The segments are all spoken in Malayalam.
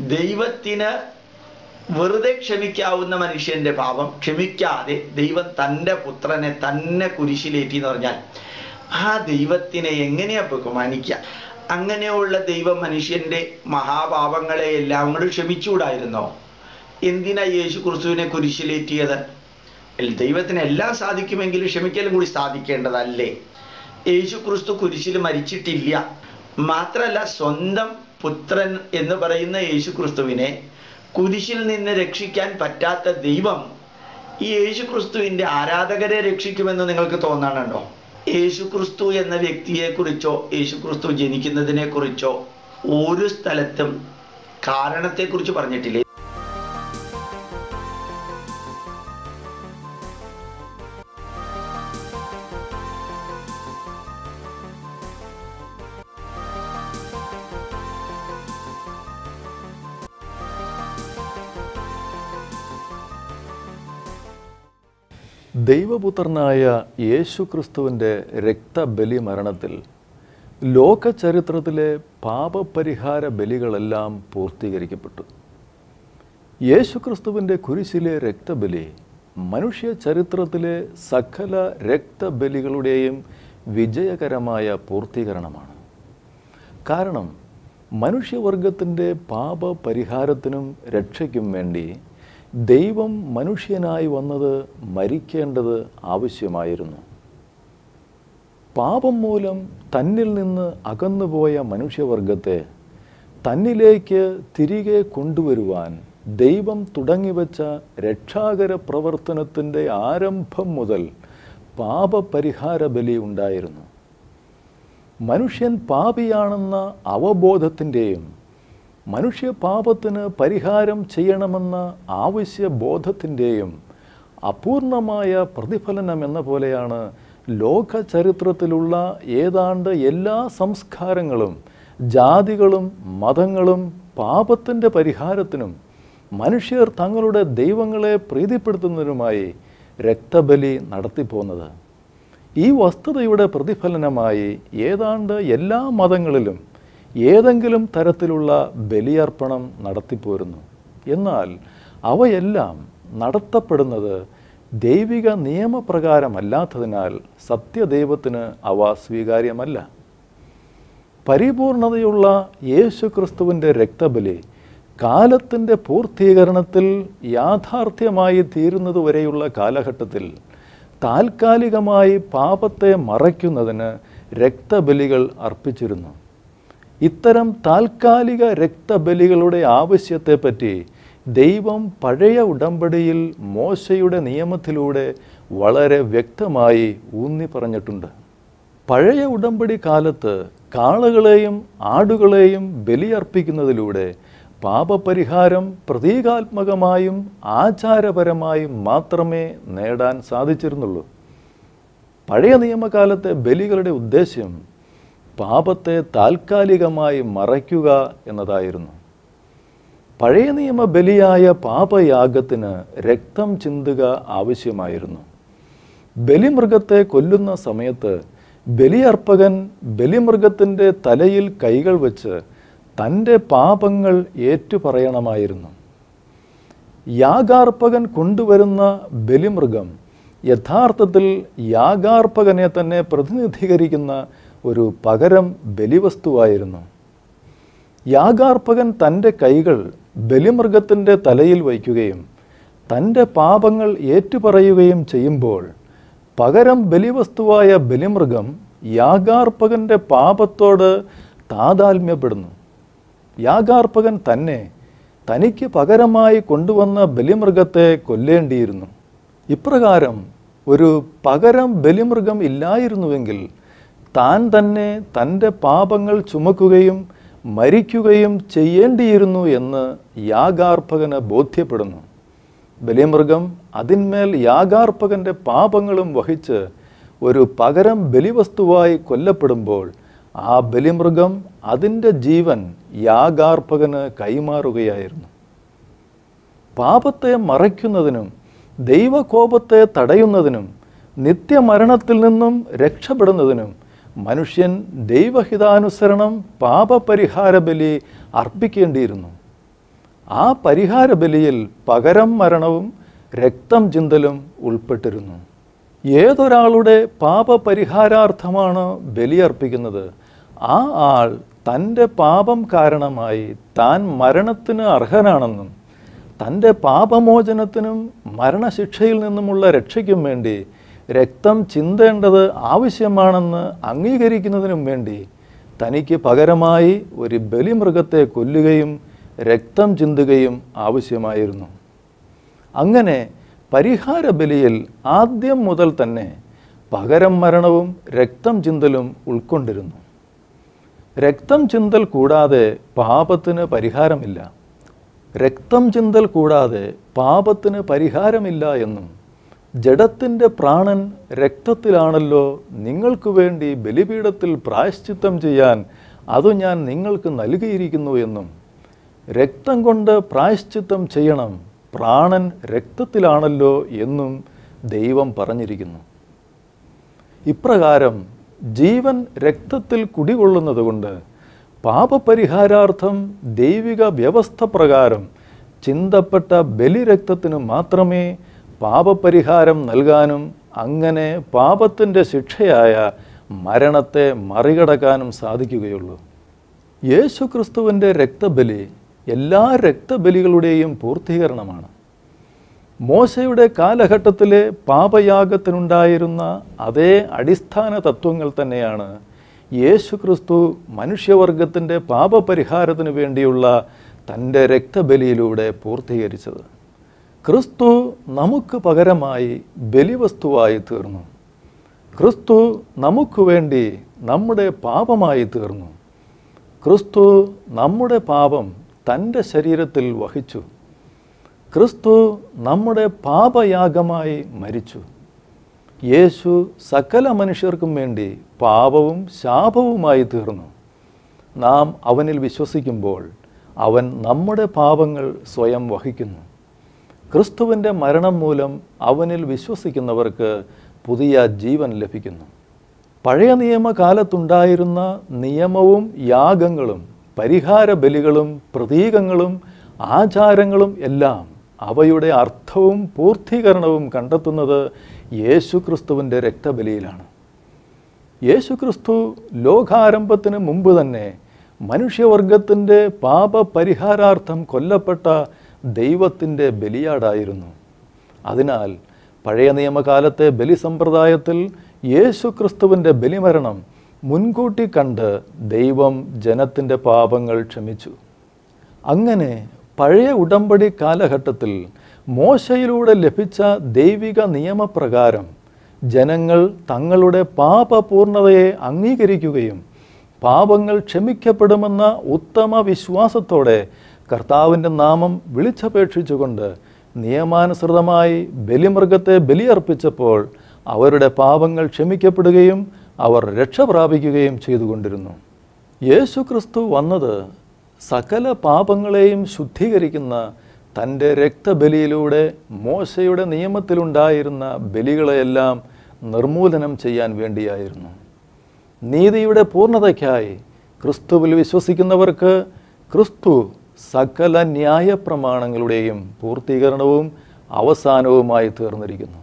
ദൈവത്തിന് വെറുതെ ക്ഷമിക്കാവുന്ന മനുഷ്യന്റെ പാപം ക്ഷമിക്കാതെ ദൈവം തൻ്റെ പുത്രനെ തന്നെ കുരിശിലേറ്റി എന്ന് പറഞ്ഞാൽ ആ ദൈവത്തിനെ എങ്ങനെയാ ബഹുമാനിക്കുക അങ്ങനെയുള്ള ദൈവം മനുഷ്യന്റെ മഹാപാപങ്ങളെ എല്ലാം കൂടെ ക്ഷമിച്ചുകൂടായിരുന്നോ എന്തിനാ യേശു ക്രിസ്തുവിനെ കുരിശിലേറ്റിയത് എൽ- ദൈവത്തിന് എല്ലാം സാധിക്കുമെങ്കിലും ക്ഷമിക്കലും കൂടി സാധിക്കേണ്ടതല്ലേ യേശു ക്രിസ്തു കുരിശിൽ മരിച്ചിട്ടില്ല മാത്രല്ല സ്വന്തം പുത്രൻ എന്ന് പറയുന്ന യേശു ക്രിസ്തുവിനെ കുരിശിൽ നിന്ന് രക്ഷിക്കാൻ പറ്റാത്ത ദൈവം ഈ യേശു ക്രിസ്തുവിൻ്റെ ആരാധകരെ രക്ഷിക്കുമെന്ന് നിങ്ങൾക്ക് തോന്നണുണ്ടോ യേശു ക്രിസ്തു എന്ന വ്യക്തിയെക്കുറിച്ചോ യേശു ക്രിസ്തു ജനിക്കുന്നതിനെ കുറിച്ചോ ഒരു സ്ഥലത്തും കാരണത്തെക്കുറിച്ച് പറഞ്ഞിട്ടില്ലേ ദൈവപുത്രനായ യേശു ക്രിസ്തുവിൻ്റെ രക്തബലി മരണത്തിൽ ലോക ചരിത്രത്തിലെ പാപപരിഹാര ബലികളെല്ലാം പൂർത്തീകരിക്കപ്പെട്ടു യേശു ക്രിസ്തുവിൻ്റെ കുരിശിലെ രക്തബലി മനുഷ്യ ചരിത്രത്തിലെ സകല രക്തബലികളുടെയും വിജയകരമായ പൂർത്തീകരണമാണ് കാരണം മനുഷ്യവർഗത്തിൻ്റെ പാപപരിഹാരത്തിനും രക്ഷയ്ക്കും വേണ്ടി ദൈവം മനുഷ്യനായി വന്നത് മരിക്കേണ്ടത് ആവശ്യമായിരുന്നു പാപം മൂലം തന്നിൽ നിന്ന് അകന്നുപോയ മനുഷ്യവർഗത്തെ തന്നിലേക്ക് തിരികെ കൊണ്ടുവരുവാൻ ദൈവം തുടങ്ങിവെച്ച രക്ഷാകര പ്രവർത്തനത്തിൻ്റെ ആരംഭം മുതൽ പാപപരിഹാര ബലി ഉണ്ടായിരുന്നു മനുഷ്യൻ പാപിയാണെന്ന അവബോധത്തിൻ്റെയും മനുഷ്യ പാപത്തിന് പരിഹാരം ചെയ്യണമെന്ന ആവശ്യബോധത്തിൻ്റെയും അപൂർണമായ പ്രതിഫലനം എന്ന പോലെയാണ് ലോക ചരിത്രത്തിലുള്ള ഏതാണ്ട് എല്ലാ സംസ്കാരങ്ങളും ജാതികളും മതങ്ങളും പാപത്തിൻ്റെ പരിഹാരത്തിനും മനുഷ്യർ തങ്ങളുടെ ദൈവങ്ങളെ പ്രീതിപ്പെടുത്തുന്നതിനുമായി രക്തബലി നടത്തിപ്പോന്നത് ഈ വസ്തുതയുടെ പ്രതിഫലനമായി ഏതാണ്ട് എല്ലാ മതങ്ങളിലും ഏതെങ്കിലും തരത്തിലുള്ള ബലിയർപ്പണം നടത്തിപ്പോരുന്നു എന്നാൽ അവയെല്ലാം നടത്തപ്പെടുന്നത് ദൈവിക നിയമപ്രകാരമല്ലാത്തതിനാൽ സത്യദൈവത്തിന് അവ സ്വീകാര്യമല്ല പരിപൂർണതയുള്ള യേശു ക്രിസ്തുവിൻ്റെ രക്തബലി കാലത്തിൻ്റെ പൂർത്തീകരണത്തിൽ യാഥാർത്ഥ്യമായി തീരുന്നതുവരെയുള്ള കാലഘട്ടത്തിൽ താൽക്കാലികമായി പാപത്തെ മറയ്ക്കുന്നതിന് രക്തബലികൾ അർപ്പിച്ചിരുന്നു ഇത്തരം താൽക്കാലിക രക്തബലികളുടെ ആവശ്യത്തെപ്പറ്റി ദൈവം പഴയ ഉടമ്പടിയിൽ മോശയുടെ നിയമത്തിലൂടെ വളരെ വ്യക്തമായി ഊന്നി പറഞ്ഞിട്ടുണ്ട് പഴയ ഉടമ്പടി കാലത്ത് കാളകളെയും ആടുകളെയും ബലിയർപ്പിക്കുന്നതിലൂടെ പാപപരിഹാരം പ്രതീകാത്മകമായും ആചാരപരമായും മാത്രമേ നേടാൻ സാധിച്ചിരുന്നുള്ളൂ പഴയ നിയമകാലത്തെ ബലികളുടെ ഉദ്ദേശ്യം പാപത്തെ താൽക്കാലികമായി മറയ്ക്കുക എന്നതായിരുന്നു പഴയ നിയമ ബലിയായ പാപയാഗത്തിന് രക്തം ചിന്തുക ആവശ്യമായിരുന്നു ബലിമൃഗത്തെ കൊല്ലുന്ന സമയത്ത് ബലിയർപ്പകൻ ബലിമൃഗത്തിൻ്റെ തലയിൽ കൈകൾ വെച്ച് തൻ്റെ പാപങ്ങൾ ഏറ്റുപറയണമായിരുന്നു യാഗാർപ്പകൻ കൊണ്ടുവരുന്ന ബലിമൃഗം യഥാർത്ഥത്തിൽ യാഗാർപ്പകനെ തന്നെ പ്രതിനിധീകരിക്കുന്ന ഒരു പകരം ബലിവസ്തുവായിരുന്നു യാഗാർപ്പകൻ തൻ്റെ കൈകൾ ബലിമൃഗത്തിൻ്റെ തലയിൽ വയ്ക്കുകയും തൻ്റെ പാപങ്ങൾ ഏറ്റുപറയുകയും ചെയ്യുമ്പോൾ പകരം ബലിവസ്തുവായ ബലിമൃഗം യാഗാർപ്പകൻ്റെ പാപത്തോട് താതാത്മ്യപ്പെടുന്നു യാഗാർപ്പകൻ തന്നെ തനിക്ക് പകരമായി കൊണ്ടുവന്ന ബലിമൃഗത്തെ കൊല്ലേണ്ടിയിരുന്നു ഇപ്രകാരം ഒരു പകരം ബലിമൃഗം ഇല്ലായിരുന്നുവെങ്കിൽ താൻ തന്നെ തൻ്റെ പാപങ്ങൾ ചുമക്കുകയും മരിക്കുകയും ചെയ്യേണ്ടിയിരുന്നു എന്ന് യാഗാർപ്പകന് ബോധ്യപ്പെടുന്നു ബലിമൃഗം അതിന്മേൽ യാഗാർപ്പകൻ്റെ പാപങ്ങളും വഹിച്ച് ഒരു പകരം ബലിവസ്തുവായി കൊല്ലപ്പെടുമ്പോൾ ആ ബലിമൃഗം അതിൻ്റെ ജീവൻ യാഗാർപ്പകന് കൈമാറുകയായിരുന്നു പാപത്തെ മറയ്ക്കുന്നതിനും ദൈവകോപത്തെ തടയുന്നതിനും നിത്യമരണത്തിൽ നിന്നും രക്ഷപ്പെടുന്നതിനും മനുഷ്യൻ ദൈവഹിതാനുസരണം പാപപരിഹാര ബലി അർപ്പിക്കേണ്ടിയിരുന്നു ആ പരിഹാര ബലിയിൽ പകരം മരണവും രക്തം ചിന്തലും ഉൾപ്പെട്ടിരുന്നു ഏതൊരാളുടെ പാപപരിഹാരാർത്ഥമാണ് ബലിയർപ്പിക്കുന്നത് ആ ആൾ തൻ്റെ പാപം കാരണമായി താൻ മരണത്തിന് അർഹനാണെന്നും തൻ്റെ പാപമോചനത്തിനും മരണശിക്ഷയിൽ നിന്നുമുള്ള രക്ഷയ്ക്കും വേണ്ടി രക്തം ചിന്തേണ്ടത് ആവശ്യമാണെന്ന് അംഗീകരിക്കുന്നതിനും വേണ്ടി തനിക്ക് പകരമായി ഒരു ബലിമൃഗത്തെ കൊല്ലുകയും രക്തം ചിന്തുകയും ആവശ്യമായിരുന്നു അങ്ങനെ പരിഹാര ബലിയിൽ ആദ്യം മുതൽ തന്നെ പകരം മരണവും രക്തം ചിന്തലും ഉൾക്കൊണ്ടിരുന്നു രക്തം ചിന്തൽ കൂടാതെ പാപത്തിന് പരിഹാരമില്ല രക്തം ചിന്തൽ കൂടാതെ പാപത്തിന് പരിഹാരമില്ല എന്നും ജഡത്തിൻ്റെ പ്രാണൻ രക്തത്തിലാണല്ലോ നിങ്ങൾക്ക് വേണ്ടി ബലിപീഠത്തിൽ പ്രായശ്ചിത്തം ചെയ്യാൻ അത് ഞാൻ നിങ്ങൾക്ക് നൽകിയിരിക്കുന്നു എന്നും രക്തം കൊണ്ട് പ്രായശ്ചിത്തം ചെയ്യണം പ്രാണൻ രക്തത്തിലാണല്ലോ എന്നും ദൈവം പറഞ്ഞിരിക്കുന്നു ഇപ്രകാരം ജീവൻ രക്തത്തിൽ കുടികൊള്ളുന്നതുകൊണ്ട് പാപപരിഹാരാർത്ഥം ദൈവിക വ്യവസ്ഥ പ്രകാരം ചിന്തപ്പെട്ട ബലിരക്തത്തിന് മാത്രമേ പാപപരിഹാരം നൽകാനും അങ്ങനെ പാപത്തിൻ്റെ ശിക്ഷയായ മരണത്തെ മറികടക്കാനും സാധിക്കുകയുള്ളൂ യേശു ക്രിസ്തുവിൻ്റെ രക്തബലി എല്ലാ രക്തബലികളുടെയും പൂർത്തീകരണമാണ് മോശയുടെ കാലഘട്ടത്തിലെ പാപയാഗത്തിനുണ്ടായിരുന്ന അതേ അടിസ്ഥാന തത്വങ്ങൾ തന്നെയാണ് യേശു ക്രിസ്തു മനുഷ്യവർഗത്തിൻ്റെ പാപപരിഹാരത്തിന് വേണ്ടിയുള്ള തൻ്റെ രക്തബലിയിലൂടെ പൂർത്തീകരിച്ചത് ക്രിസ്തു നമുക്ക് പകരമായി ബലിവസ്തുവായി തീർന്നു ക്രിസ്തു നമുക്ക് വേണ്ടി നമ്മുടെ പാപമായി തീർന്നു ക്രിസ്തു നമ്മുടെ പാപം തൻ്റെ ശരീരത്തിൽ വഹിച്ചു ക്രിസ്തു നമ്മുടെ പാപയാഗമായി മരിച്ചു യേശു സകല മനുഷ്യർക്കും വേണ്ടി പാപവും ശാപവുമായി തീർന്നു നാം അവനിൽ വിശ്വസിക്കുമ്പോൾ അവൻ നമ്മുടെ പാപങ്ങൾ സ്വയം വഹിക്കുന്നു ക്രിസ്തുവിൻ്റെ മരണം മൂലം അവനിൽ വിശ്വസിക്കുന്നവർക്ക് പുതിയ ജീവൻ ലഭിക്കുന്നു പഴയ നിയമകാലത്തുണ്ടായിരുന്ന നിയമവും യാഗങ്ങളും പരിഹാര ബലികളും പ്രതീകങ്ങളും ആചാരങ്ങളും എല്ലാം അവയുടെ അർത്ഥവും പൂർത്തീകരണവും കണ്ടെത്തുന്നത് യേശുക്രിസ്തുവിൻ്റെ രക്തബലിയിലാണ് യേശുക്രിസ്തു ലോകാരംഭത്തിന് മുമ്പ് തന്നെ മനുഷ്യവർഗത്തിൻ്റെ പാപപരിഹാരാർത്ഥം കൊല്ലപ്പെട്ട ദൈവത്തിൻ്റെ ബലിയാടായിരുന്നു അതിനാൽ പഴയ നിയമകാലത്തെ ബലി സമ്പ്രദായത്തിൽ യേശുക്രിസ്തുവിൻ്റെ ബലിമരണം മുൻകൂട്ടി കണ്ട് ദൈവം ജനത്തിൻ്റെ പാപങ്ങൾ ക്ഷമിച്ചു അങ്ങനെ പഴയ ഉടമ്പടി കാലഘട്ടത്തിൽ മോശയിലൂടെ ലഭിച്ച ദൈവിക നിയമപ്രകാരം ജനങ്ങൾ തങ്ങളുടെ പാപപൂർണതയെ അംഗീകരിക്കുകയും പാപങ്ങൾ ക്ഷമിക്കപ്പെടുമെന്ന ഉത്തമ വിശ്വാസത്തോടെ കർത്താവിൻ്റെ നാമം വിളിച്ചപേക്ഷിച്ചുകൊണ്ട് നിയമാനുസൃതമായി ബലിമൃഗത്തെ ബലിയർപ്പിച്ചപ്പോൾ അവരുടെ പാപങ്ങൾ ക്ഷമിക്കപ്പെടുകയും അവർ രക്ഷ പ്രാപിക്കുകയും ചെയ്തുകൊണ്ടിരുന്നു യേശു ക്രിസ്തു വന്നത് സകല പാപങ്ങളെയും ശുദ്ധീകരിക്കുന്ന തൻ്റെ രക്തബലിയിലൂടെ മോശയുടെ നിയമത്തിലുണ്ടായിരുന്ന ബലികളെയെല്ലാം നിർമൂലനം ചെയ്യാൻ വേണ്ടിയായിരുന്നു നീതിയുടെ പൂർണ്ണതയ്ക്കായി ക്രിസ്തുവിൽ വിശ്വസിക്കുന്നവർക്ക് ക്രിസ്തു സകല ന്യായ പ്രമാണങ്ങളുടെയും പൂർത്തീകരണവും അവസാനവുമായി തീർന്നിരിക്കുന്നു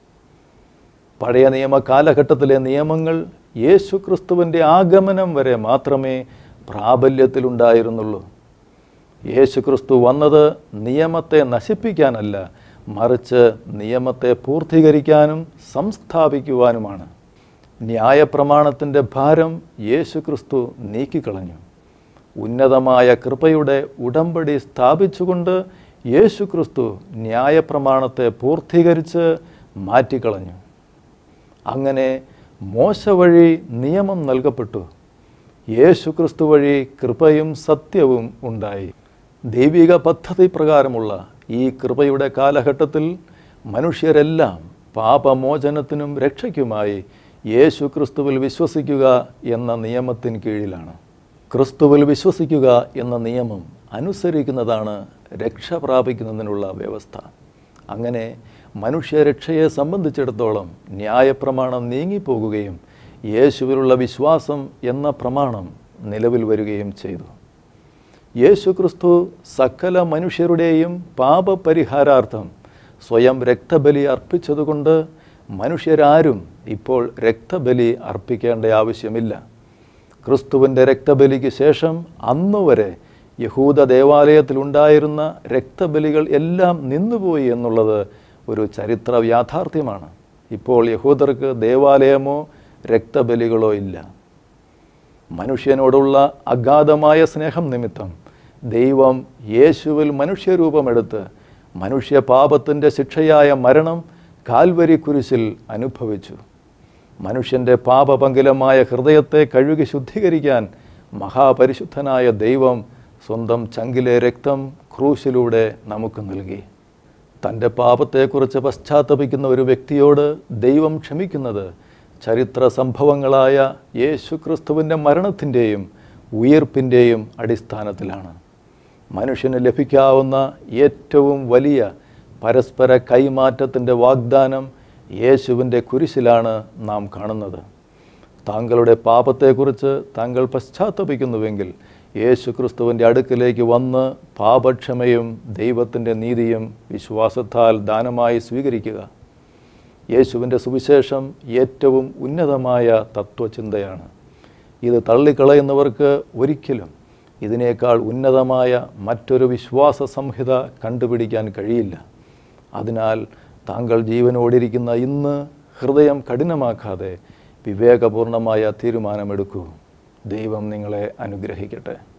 പഴയ നിയമ കാലഘട്ടത്തിലെ നിയമങ്ങൾ യേശു ക്രിസ്തുവിൻ്റെ ആഗമനം വരെ മാത്രമേ പ്രാബല്യത്തിലുണ്ടായിരുന്നുള്ളൂ യേശു ക്രിസ്തു വന്നത് നിയമത്തെ നശിപ്പിക്കാനല്ല മറിച്ച് നിയമത്തെ പൂർത്തീകരിക്കാനും സംസ്ഥാപിക്കുവാനുമാണ് ന്യായപ്രമാണത്തിൻ്റെ ഭാരം യേശു ക്രിസ്തു നീക്കിക്കളഞ്ഞു ഉന്നതമായ കൃപയുടെ ഉടമ്പടി സ്ഥാപിച്ചുകൊണ്ട് യേശു ക്രിസ്തു ന്യായപ്രമാണത്തെ പൂർത്തീകരിച്ച് മാറ്റിക്കളഞ്ഞു അങ്ങനെ മോശ വഴി നിയമം നൽകപ്പെട്ടു യേശു ക്രിസ്തു വഴി കൃപയും സത്യവും ഉണ്ടായി ദൈവിക പദ്ധതി പ്രകാരമുള്ള ഈ കൃപയുടെ കാലഘട്ടത്തിൽ മനുഷ്യരെല്ലാം പാപമോചനത്തിനും രക്ഷയ്ക്കുമായി യേശു ക്രിസ്തുവിൽ വിശ്വസിക്കുക എന്ന നിയമത്തിന് കീഴിലാണ് ക്രിസ്തുവിൽ വിശ്വസിക്കുക എന്ന നിയമം അനുസരിക്കുന്നതാണ് രക്ഷ പ്രാപിക്കുന്നതിനുള്ള വ്യവസ്ഥ അങ്ങനെ മനുഷ്യരക്ഷയെ സംബന്ധിച്ചിടത്തോളം ന്യായപ്രമാണം നീങ്ങിപ്പോകുകയും യേശുവിലുള്ള വിശ്വാസം എന്ന പ്രമാണം നിലവിൽ വരികയും ചെയ്തു യേശുക്രിസ്തു സകല മനുഷ്യരുടെയും പാപപരിഹാരാർത്ഥം സ്വയം രക്തബലി അർപ്പിച്ചതുകൊണ്ട് മനുഷ്യരാരും ഇപ്പോൾ രക്തബലി അർപ്പിക്കേണ്ട ആവശ്യമില്ല ക്രിസ്തുവിൻ്റെ രക്തബലിക്ക് ശേഷം അന്നുവരെ യഹൂദ ദേവാലയത്തിലുണ്ടായിരുന്ന രക്തബലികൾ എല്ലാം നിന്നുപോയി എന്നുള്ളത് ഒരു ചരിത്ര യാഥാർത്ഥ്യമാണ് ഇപ്പോൾ യഹൂദർക്ക് ദേവാലയമോ രക്തബലികളോ ഇല്ല മനുഷ്യനോടുള്ള അഗാധമായ സ്നേഹം നിമിത്തം ദൈവം യേശുവിൽ മനുഷ്യരൂപമെടുത്ത് മനുഷ്യ പാപത്തിൻ്റെ ശിക്ഷയായ മരണം കാൽവരി കുരിശിൽ അനുഭവിച്ചു മനുഷ്യൻ്റെ പാപപങ്കിലമായ ഹൃദയത്തെ കഴുകി ശുദ്ധീകരിക്കാൻ മഹാപരിശുദ്ധനായ ദൈവം സ്വന്തം ചങ്കിലെ രക്തം ക്രൂശിലൂടെ നമുക്ക് നൽകി തൻ്റെ പാപത്തെക്കുറിച്ച് പശ്ചാത്തപിക്കുന്ന ഒരു വ്യക്തിയോട് ദൈവം ക്ഷമിക്കുന്നത് ചരിത്ര സംഭവങ്ങളായ യേശു ക്രിസ്തുവിൻ്റെ മരണത്തിൻ്റെയും ഉയർപ്പിൻ്റെയും അടിസ്ഥാനത്തിലാണ് മനുഷ്യന് ലഭിക്കാവുന്ന ഏറ്റവും വലിയ പരസ്പര കൈമാറ്റത്തിൻ്റെ വാഗ്ദാനം യേശുവിൻ്റെ കുരിശിലാണ് നാം കാണുന്നത് താങ്കളുടെ പാപത്തെക്കുറിച്ച് താങ്കൾ പശ്ചാത്തപിക്കുന്നുവെങ്കിൽ യേശു ക്രിസ്തുവിൻ്റെ അടുക്കിലേക്ക് വന്ന് പാപക്ഷമയും ദൈവത്തിൻ്റെ നീതിയും വിശ്വാസത്താൽ ദാനമായി സ്വീകരിക്കുക യേശുവിൻ്റെ സുവിശേഷം ഏറ്റവും ഉന്നതമായ തത്വചിന്തയാണ് ഇത് തള്ളിക്കളയുന്നവർക്ക് ഒരിക്കലും ഇതിനേക്കാൾ ഉന്നതമായ മറ്റൊരു വിശ്വാസ സംഹിത കണ്ടുപിടിക്കാൻ കഴിയില്ല അതിനാൽ താങ്കൾ ജീവനോടിരിക്കുന്ന ഇന്ന് ഹൃദയം കഠിനമാക്കാതെ വിവേകപൂർണമായ തീരുമാനമെടുക്കൂ ദൈവം നിങ്ങളെ അനുഗ്രഹിക്കട്ടെ